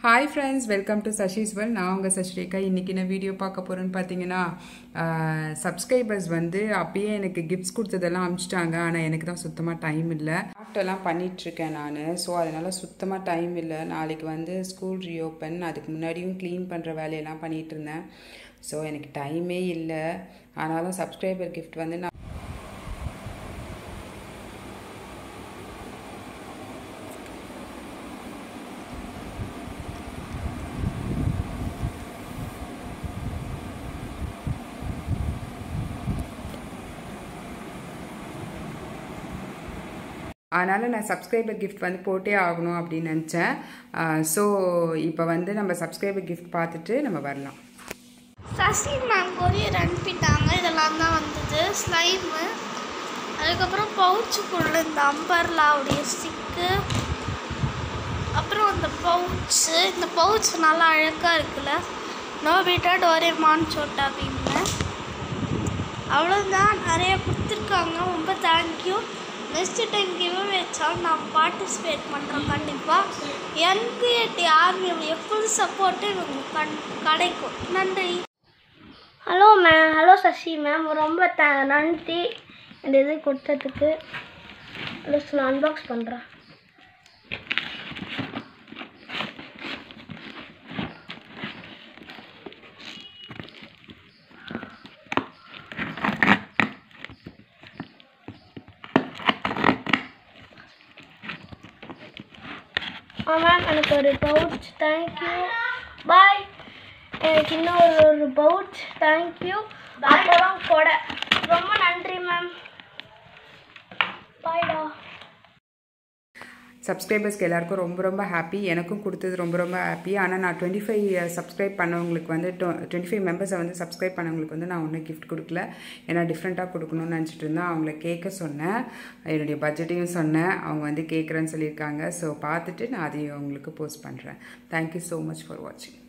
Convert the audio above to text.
hi friends welcome to Sashi's வெல் நான் உங்கள் சஷ்ரேகா இன்றைக்கி நான் வீடியோ பார்க்க போகிறேன்னு பார்த்தீங்கன்னா சப்ஸ்கிரைபர்ஸ் வந்து அப்பயே எனக்கு கிஃப்ட்ஸ் கொடுத்ததெல்லாம் அனுப்பிச்சிட்டாங்க ஆனால் எனக்கு தான் சுத்தமாக டைம் இல்லை ஆஃப்டெல்லாம் பண்ணிகிட்ருக்கேன் நான் ஸோ அதனால் சுத்தமாக டைம் இல்லை நாளைக்கு வந்து ஸ்கூல் ரீஓப்பன் அதுக்கு முன்னாடியும் க்ளீன் பண்ணுற வேலையெல்லாம் பண்ணிகிட்டு இருந்தேன் ஸோ எனக்கு டைமே இல்லை ஆனாலும் சப்ஸ்கிரைபர் கிஃப்ட் வந்து நான் அதனால் நான் சப்ஸ்கிரைபர் கிஃப்ட் வந்து போட்டே ஆகணும் அப்படின்னு நினச்சேன் ஸோ இப்போ வந்து நம்ம சப்ஸ்கிரைபர் கிஃப்ட் பார்த்துட்டு நம்ம வரலாம் சசி மேம் கொரியர் அனுப்பிட்டாங்க இதெல்லாம் தான் வந்தது ஸ்லைமு அதுக்கப்புறம் பவுச்சுக்குள்ள இந்த அம்பர்லாவுடைய ஸ்டிக்கு அப்புறம் அந்த பவுச்சு இந்த பவுச் நல்லா அழகாக இருக்குல்ல நோ பீட்டா டோரேமான் சோட்டா அப்படின்னு அவ்வளோதான் நிறைய கொடுத்துருக்காங்க ரொம்ப தேங்க்யூ நெக்ஸ்ட் டைம் கிவ் வச்சாலும் நான் பார்ட்டிசிபேட் பண்ணுறேன் கண்டிப்பாக என்கிரியேட்டி ஆர்மியோடைய ஃபுல் சப்போர்ட்டு உங்களுக்கு கண் கிடைக்கும் நன்றி hello ma'am hello Sasi ma'am ரொம்ப த நன்றி இந்த இது கொடுத்ததுக்கு ப்ளஸ் நான் அன்பாக்ஸ் பண்ணுறேன் ஆ மேம் எனக்கு ஒரு பவுச் தேங்க்யூ பாய் எனக்கு இன்னொரு ஒரு பவுச் தேங்க்யூ அப்புறம் கொடை ரொம்ப நன்றி மேம் பாய்டா சப்ஸ்கிரைபர்ஸ்க்கு எல்லாருக்கும் ரொம்ப ரொம்ப ஹாப்பி எனக்கும் கொடுத்தது ரொம்ப ரொம்ப ஹாப்பி ஆனால் நான் டுவெண்ட்டி ஃபைவ் சப்ஸ்கிரைப் பண்ணவங்களுக்கு வந்து டுவெண்ட்டி ஃபைவ் மெம்பர்ஸை வந்து சப்ஸ்கிரைப் பண்ணவங்களுக்கு வந்து நான் ஒன்றும் கிஃப்ட் கொடுக்கல ஏன்னா டிஃப்ரெண்ட்டாக கொடுக்கணும்னு நினச்சிட்டு இருந்தேன் அவங்கள கேட்க சொன்னேன் என்னுடைய பட்ஜெட்டையும் சொன்னேன் அவங்க வந்து கேட்குறேன்னு சொல்லியிருக்காங்க ஸோ பார்த்துட்டு நான் அதையும் அவங்களுக்கு போஸ்ட் பண்ணுறேன் தேங்க்யூ ஸோ மச் ஃபார் வாட்சிங்